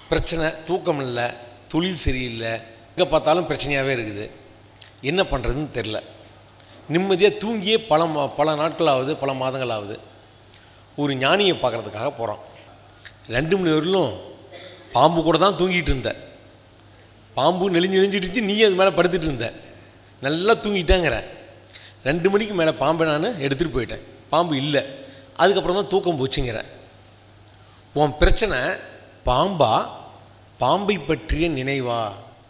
பிரச்சனை தூக்கம் இல்லை தொழில் சரியில்லை எங்கே பார்த்தாலும் பிரச்சனையாகவே இருக்குது என்ன பண்ணுறதுன்னு தெரில நிம்மதியாக தூங்கியே பல மா- பல நாட்கள் ஆகுது பல மாதங்கள் ஆகுது ஒரு ஞானியை பார்க்குறதுக்காக போகிறோம் ரெண்டு மணி வரலும் பாம்பு கூட தான் தூங்கிட்டு இருந்த பாம்பு நெளிஞ்சு நெளிஞ்சிட்டு இருந்துச்சு நீ அது மேலே படுத்துட்டு இருந்த நல்லா தூங்கிட்டேங்கிற ரெண்டு மணிக்கு மேலே பாம்பை நான் எடுத்துகிட்டு போயிட்டேன் பாம்பு இல்லை அதுக்கப்புறம் தான் தூக்கம் போச்சுங்கிற உன் பிரச்சனை பாம்பா பாம்பை பற்றிய நினைவா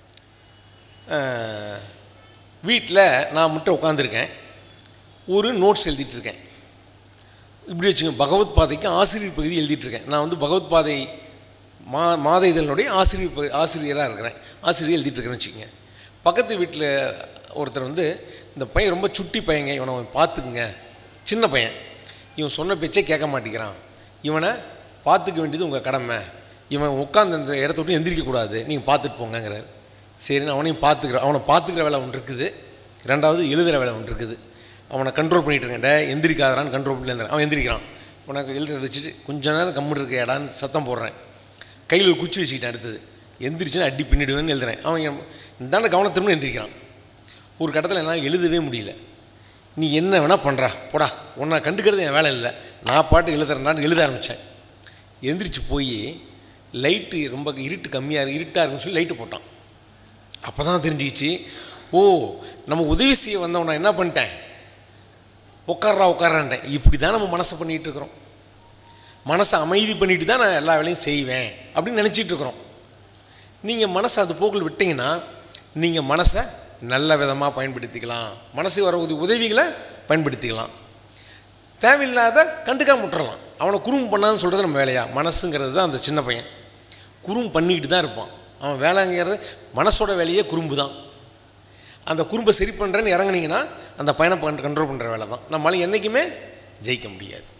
வீட்டில் நான் மட்டும் உட்காந்துருக்கேன் ஒரு நோட்ஸ் எழுதிட்டு இருக்கேன் இப்படி வச்சுங்க பகவத் பாதைக்கு ஆசிரியர் பகுதி எழுதிட்டு இருக்கேன் நான் வந்து பகவத் பாதை மா மாத இதழினுடைய ஆசிரியர் பகு- ஆசிரியராக இருக்கிறேன் ஆசிரியர் எழுதிட்டு இருக்கேன்னு வச்சுக்கோங்க பக்கத்து வீட்டில் ஒருத்தர் வந்து இந்த பையன் ரொம்ப சுட்டி பையங்க இவனை பார்த்துக்குங்க சின்ன பையன் இவன் சொன்ன பேச்சே கேட்க மாட்டேங்கிறான் இவனை பார்த்துக்க வேண்டியது உங்கள் கடமை இவன் உட்காந்து அந்த இடத்த விட்டு எந்திரிக்கக்கூடாது நீங்கள் பார்த்துட்டு போங்கங்கிறார் சரி நான் அவனையும் பார்த்துக்கிறேன் அவனை பார்த்துக்கிற வேலை ஒன்று இருக்குது ரெண்டாவது எழுதுகிற வேலை ஒன்று இருக்குது அவனை கண்ட்ரோல் பண்ணிட்டு இருக்கேன் டே எந்திரிக்காதரான்னு கண்ட்ரோல் பண்ணி எழுந்துறேன் அவன் எந்திரிக்கிறான் உனக்கு எழுதுறத வச்சுட்டு கொஞ்ச நேரம் கம்முன்னு இருக்கையாடான்னு சத்தம் போடுறேன் கையில் ஒரு குச்சி வச்சுக்கிட்டேன் அடுத்தது எந்திரிச்சுன்னா அடி பின்னிடுவேன்னு எழுதுறேன் அவன் என் இந்தாண்ட கவனத்திலும் எந்திரிக்கிறான் ஒரு கட்டத்தில் என்னால் எழுதவே முடியல நீ என்ன வேணால் பண்ணுறா போடா உன்னை கண்டுக்கிறது என் வேலை இல்லை நான் பாட்டு எழுதுறேன்டான்னு எழுத ஆரம்பித்தேன் எந்திரிச்சு போய் லைட்டு ரொம்ப இருட்டு கம்மியாக இருக்கு இருட்டாக இருக்குன்னு சொல்லி லைட்டு போட்டான் அப்போ தான் தெரிஞ்சிச்சு ஓ நம்ம உதவி செய்ய வந்தவன் நான் என்ன பண்ணிட்டேன் உட்கார்றா உட்காரான்ட்டேன் இப்படி தான் நம்ம மனசை பண்ணிகிட்டு இருக்கிறோம் மனசை அமைதி பண்ணிட்டு தான் நான் எல்லா வேலையும் செய்வேன் அப்படின்னு நினச்சிட்டு இருக்கிறோம் நீங்கள் மனசை அது போக்கில் விட்டீங்கன்னா நீங்கள் மனசை நல்ல விதமாக பயன்படுத்திக்கலாம் மனசு வர உத- உதவிகளை பயன்படுத்திக்கலாம் தேவையில்லாத கண்டுக்காம விட்டுறலாம் அவனை குறும்பு பண்ணான்னு சொல்கிறது நம்ம வேலையா மனசுங்கிறது தான் அந்த சின்ன பையன் குறும்பு பண்ணிக்கிட்டு தான் இருப்பான் அவன் வேலைங்கிறது மனசோட வேலையே குறும்பு தான் அந்த குறும்பை சரி பண்ணுறேன்னு இறங்குனீங்கன்னா அந்த பையனை கண்ட்ரோல் பண்ணுற வேலை தான் நம்மளால என்றைக்குமே ஜெயிக்க முடியாது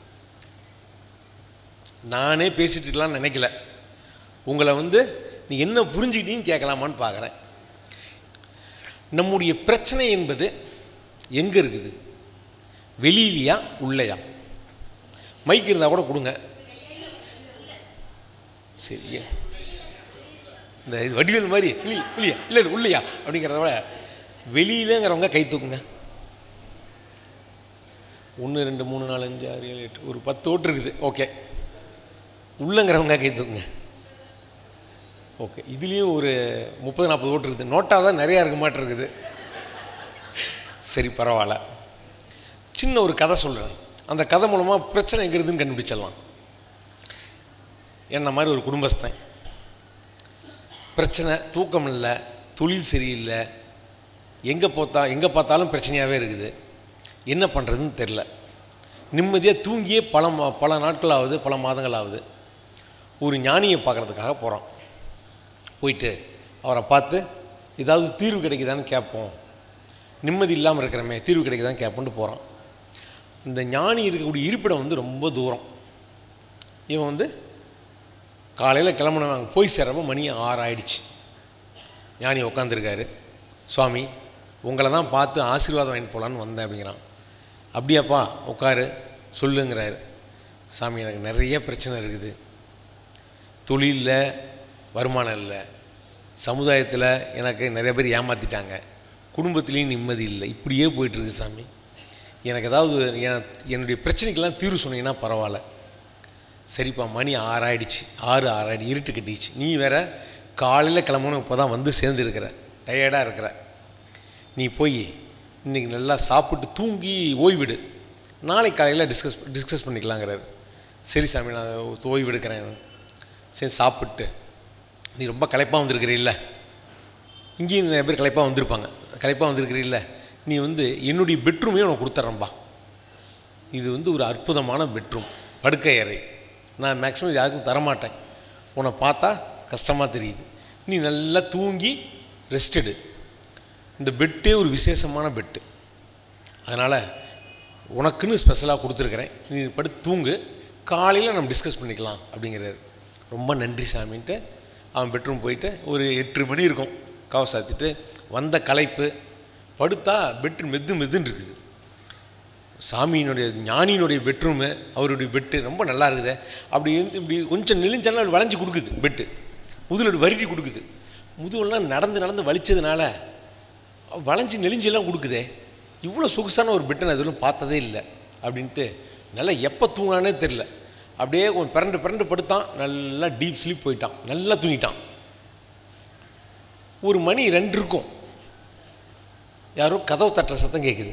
நானே பேசிட்டு இருக்கலாம்னு நினைக்கல உங்களை வந்து நீ என்ன புரிஞ்சுக்கிட்டீன்னு கேட்கலாமான்னு பார்க்குறேன் நம்முடைய பிரச்சனை என்பது எங்கே இருக்குது வெளியிலையா உள்ளையா மைக் இருந்தால் கூட கொடுங்க சரி இந்த இது வடிவேல் மாதிரி இல்லையா இல்லையா இல்லை இல்லை உள்ளையா அப்படிங்கிறத விட வெளியிலங்கிறவங்க கை தூக்குங்க ஒன்று ரெண்டு மூணு நாலு அஞ்சு ஆறு ஏழு எட்டு ஒரு பத்து ஓட்டு இருக்குது ஓகே உள்ளங்கிறவங்க கை தூக்குங்க ஓகே இதுலேயும் ஒரு முப்பது நாற்பது ஓட்டு இருக்குது நோட்டாக தான் நிறையா இருக்க மாட்டு இருக்குது சரி பரவாயில்ல சின்ன ஒரு கதை சொல்கிறேன் அந்த கதை மூலமாக பிரச்சனை எங்கே இருக்குதுன்னு கண்டுபிடிச்சிடலாம் என்ன மாதிரி ஒரு குடும்பஸ்தன் பிரச்சனை தூக்கம் இல்லை தொழில் சரியில்லை எங்கே போத்தா எங்கே பார்த்தாலும் பிரச்சனையாகவே இருக்குது என்ன பண்ணுறதுன்னு தெரில நிம்மதியாக தூங்கியே பல மா- பல நாட்கள் ஆகுது பல மாதங்கள் ஆகுது ஒரு ஞானியை பார்க்குறதுக்காக போகிறோம் போயிட்டு அவரை பார்த்து ஏதாவது தீர்வு கிடைக்குதான்னு கேட்போம் நிம்மதி இல்லாமல் இருக்கிறமே தீர்வு கிடைக்குதான்னு கேட்போன்ட்டு போகிறான் இந்த ஞானி இருக்கக்கூடிய இருப்பிடம் வந்து ரொம்ப தூரம் இவன் வந்து காலையில் கிளம்புனவன் போய் சேரப்போ மணி ஆறு ஆயிடுச்சு ஞானி உட்காந்துருக்காரு சுவாமி உங்களை தான் பார்த்து ஆசீர்வாதம் வாங்கிட்டு போகலான்னு வந்தேன் அப்படிங்கிறான் அப்படியாப்பா உட்காரு சொல்லுங்கிறாரு சாமி எனக்கு நிறைய பிரச்சனை இருக்குது தொழிலில் வருமானம் இல்லை சமுதாயத்தில் எனக்கு நிறைய பேர் ஏமாற்றிட்டாங்க குடும்பத்துலேயும் நிம்மதி இல்லை இப்படியே போயிட்டுருக்கு சாமி எனக்கு ஏதாவது என- என்னுடைய பிரச்சனைக்கெல்லாம் தீர்வு சொன்னீங்கன்னா பரவாயில்ல சரிப்பா மணி ஆறாயிடுச்சு ஆறு ஆறாயிடு இருட்டு கட்டிடுச்சு நீ வேற காலையில் கிளம்பணும் இப்போ தான் வந்து சேர்ந்துருக்கிற டயர்டாக இருக்கிற நீ போய் இன்றைக்கி நல்லா சாப்பிட்டு தூங்கி ஓய்விடு நாளை காலையில் டிஸ்கஸ் டிஸ்கஸ் பண்ணிக்கலாங்கிறாரு சரி சாமி நான் ஓய்வு எடுக்கிறேன் சரி சாப்பிட்டு நீ ரொம்ப களைப்பாக வந்திருக்கிறீல்ல இங்கேயும் நிறைய பேர் களைப்பாக வந்திருப்பாங்க களைப்பாக வந்திருக்கிறீல்ல நீ வந்து என்னுடைய பெட்ரூமே உனக்கு கொடுத்துட்றேன்பா இது வந்து ஒரு அற்புதமான பெட்ரூம் படுக்கை அறை நான் மேக்ஸிமம் யாருக்கும் தரமாட்டேன் உன்னை பார்த்தா கஷ்டமாக தெரியுது நீ நல்லா தூங்கி ரெஸ்ட் எடு இந்த பெட்டே ஒரு விசேஷமான பெட்டு அதனால் உனக்குன்னு ஸ்பெஷலாக கொடுத்துருக்குறேன் நீ படுத்து தூங்கு காலையில் நம்ம டிஸ்கஸ் பண்ணிக்கலாம் அப்படிங்கிறாரு ரொம்ப நன்றி சாமின்ட்டு அவன் பெட்ரூம் போயிட்டு ஒரு எட்டு மணி இருக்கும் கவ சாத்திட்டு வந்த களைப்பு படுத்தா பெட்ரூம் மெது மெதுன்னு இருக்குது சாமியினுடைய ஞானியினுடைய பெட்ரூமு அவருடைய பெட்டு ரொம்ப நல்லா இருக்குது அப்படி இருந்து இப்படி கொஞ்சம் நெளிஞ்செல்லாம் வளைஞ்சு கொடுக்குது பெட்டு முதுகில் வருடி கொடுக்குது முதுகெல்லாம் நடந்து நடந்து வலிச்சதுனால வளைஞ்சு நெளிஞ்செல்லாம் கொடுக்குதே இவ்வளோ சொகுசான ஒரு பெட்டை நான் எதுவும் பார்த்ததே இல்லை அப்படின்ட்டு நல்லா எப்போ தூங்கினானே தெரில அப்படியே கொஞ்சம் பிறண்டு பிறண்டு படுத்தான் நல்லா டீப் ஸ்லீப் போயிட்டான் நல்லா தூங்கிட்டான் ஒரு மணி ரெண்டு இருக்கும் யாரோ கதவு தட்டுற சத்தம் கேட்குது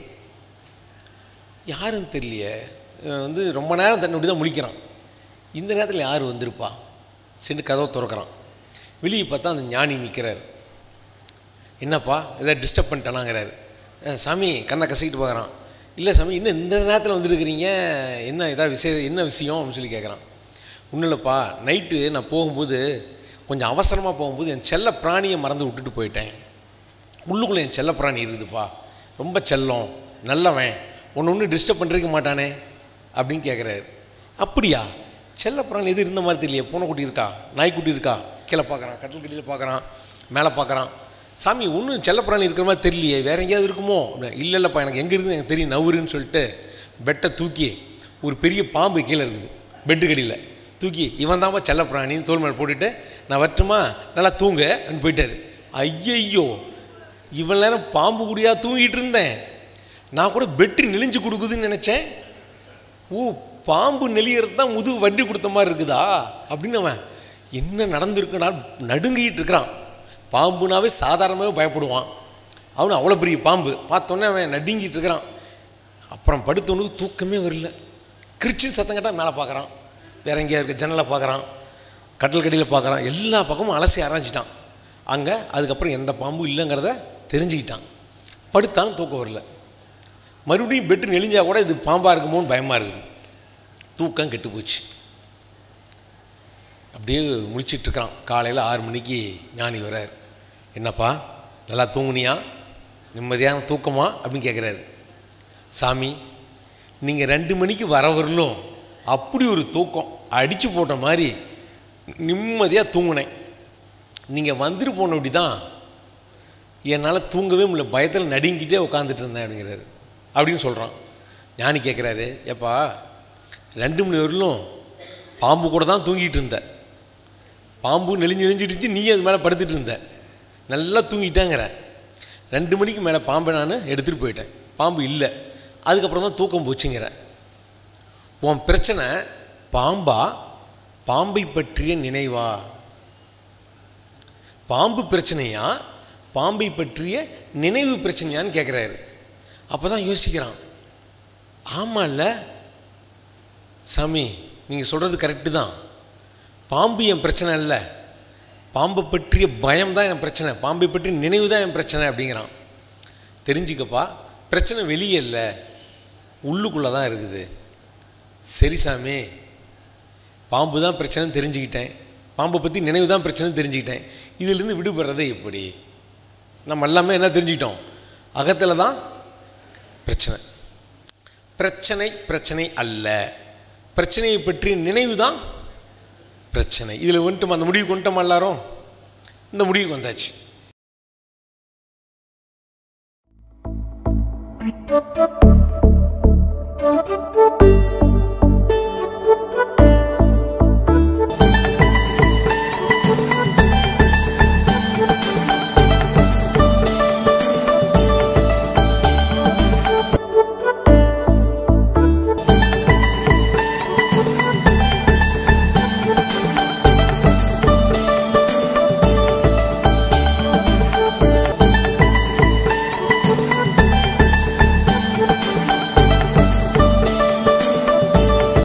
யாருன்னு தெரியலையே இவன் வந்து ரொம்ப நேரம் தண்ணி தான் முழிக்கிறான் இந்த நேரத்தில் யார் வந்திருப்பா சென்று கதவை திறக்கிறான் வெளியே பார்த்தா அந்த ஞானி நிற்கிறார் என்னப்பா எதாவது டிஸ்டர்ப் பண்ணிட்டானாங்கிறாரு "அஹ், சாமி கண்ணை கசிக்கிட்டு பார்க்குறான் இல்லை சாமி இன்னும் இந்த நேரத்தில் வந்திருக்கிறீங்க என்ன ஏதாவது விஷயம் என்ன விஷயம் அப்படின்னு சொல்லி கேட்குறான் ஒன்றும் இல்லைப்பா நைட்டு நான் போகும்போது கொஞ்சம் அவசரமாக போகும்போது என் செல்ல பிராணியை மறந்து விட்டுட்டு போயிட்டேன் உள்ளுக்குள்ளே என் செல்ல பிராணி இருக்குதுப்பா ரொம்ப செல்லம் நல்லவன் ஒன்று ஒன்று டிஸ்டர்ப் பண்ணிருக்க மாட்டானே அப்படின்னு கேட்குறாரு அப்படியா செல்ல பிராணி எது இருந்த மாதிரி தெரியலையே பூனைக்குட்டி இருக்கா நாய்க்குட்டி இருக்கா கீழே பார்க்குறான் கட்டில் கட்டியில் பார்க்குறான் மேலே பார்க்குறான் சாமி ஒன்றும் செல்லப்பிராணி இருக்கிற மாதிரி தெரியலையே வேற எங்கேயாவது இருக்குமோ இல்லை இல்லைப்பா எனக்கு எங்கே இருக்குது எனக்கு தெரியும் நவுருன்னு சொல்லிட்டு பெட்டை தூக்கி ஒரு பெரிய பாம்பு கீழே இருக்குது பெட்டு கடியில் தூக்கி இவன் தான்ப்பா செல்லப்பிராணின்னு தோல் மேலே போட்டுட்டு நான் வரட்டுமா நல்லா தூங்க அப்படின்னு போயிட்டாரு ஐயையோ இவன் நேரம் பாம்பு கூடியா தூங்கிட்டு இருந்தேன் நான் கூட பெட்டு நெளிஞ்சு கொடுக்குதுன்னு நினச்சேன் ஓ பாம்பு நெளியறது தான் முதுகு வண்டி கொடுத்த மாதிரி இருக்குதா அப்படின்னு அவன் என்ன நடந்திருக்குன்னா நடுங்கிட்டு இருக்கிறான் பாம்புனாவே சாதாரணமாகவே பயப்படுவான் அவனு அவ்வளோ பெரிய பாம்பு பார்த்தோன்னே அவன் நடுங்கிட்டு இருக்கிறான் அப்புறம் படுத்தவனுக்கு தூக்கமே வரல கிரிச்சின்னு சத்தம் கேட்டால் மேலே பார்க்குறான் வேற எங்கேயா இருக்க ஜன்னலை பார்க்குறான் கட்டில் கடியில் பார்க்குறான் எல்லா பக்கமும் அலசி ஆராய்ச்சிட்டான் அங்கே அதுக்கப்புறம் எந்த பாம்பும் இல்லைங்கிறத தெரிஞ்சுக்கிட்டான் படுத்தான் தூக்கம் வரல மறுபடியும் பெட்டு நெளிஞ்சா கூட இது பாம்பாக இருக்குமோன்னு பயமாக இருக்குது தூக்கம் கெட்டு போச்சு அப்படியே முழிச்சிட்டு இருக்கிறான் காலையில் ஆறு மணிக்கு ஞானி வரார் என்னப்பா நல்லா தூங்குனியா நிம்மதியான தூக்கமா அப்படின்னு கேட்குறாரு சாமி நீங்கள் ரெண்டு மணிக்கு வர வரலும் அப்படி ஒரு தூக்கம் அடித்து போட்ட மாதிரி நிம்மதியாக தூங்கினேன் நீங்கள் வந்துட்டு போனபடி தான் என்னால் தூங்கவே முடியல பயத்தில் நடுங்கிட்டே உட்காந்துட்டு இருந்தேன் அப்படிங்கிறாரு அப்படின்னு சொல்கிறான் ஞானி கேட்குறாரு ஏப்பா ரெண்டு மணி வரலும் பாம்பு கூட தான் தூங்கிட்டு இருந்த பாம்பு நெளிஞ்சு நெளிஞ்சிட்டு இருந்துச்சு நீ அது மேலே படுத்துட்டு இருந்த நல்லா தூங்கிட்டேங்கிற ரெண்டு மணிக்கு மேலே பாம்பை நான் எடுத்துகிட்டு போயிட்டேன் பாம்பு இல்லை அதுக்கப்புறம் தான் தூக்கம் போச்சுங்கிற உன் பிரச்சனை பாம்பா பாம்பை பற்றிய நினைவா பாம்பு பிரச்சனையா பாம்பை பற்றிய நினைவு பிரச்சனையான்னு கேட்குறாரு அப்போ தான் யோசிக்கிறான் ஆமாம்ல சாமி நீங்கள் சொல்கிறது கரெக்டு தான் பாம்பு என் பிரச்சனை இல்லை பாம்பை பற்றிய பயம் தான் என் பிரச்சனை பாம்பை பற்றிய நினைவு தான் என் பிரச்சனை அப்படிங்கிறான் தெரிஞ்சுக்கப்பா பிரச்சனை வெளியே இல்லை உள்ளுக்குள்ளே தான் இருக்குது சரி சாமி பாம்பு தான் பிரச்சனைன்னு தெரிஞ்சுக்கிட்டேன் பாம்பை பற்றி நினைவு தான் பிரச்சனைன்னு தெரிஞ்சுக்கிட்டேன் இதிலிருந்து விடுபடுறது எப்படி நம்ம எல்லாமே என்ன தெரிஞ்சுக்கிட்டோம் அகத்தில் தான் பிரச்சனை பிரச்சனை பிரச்சனை அல்ல பிரச்சனையை பற்றி நினைவு தான் பிரச்சனை இதில் வந்துட்டோம் அந்த முடிவுக்கு வந்துட்டோம் எல்லாரும் இந்த முடிவுக்கு வந்தாச்சு Thank you.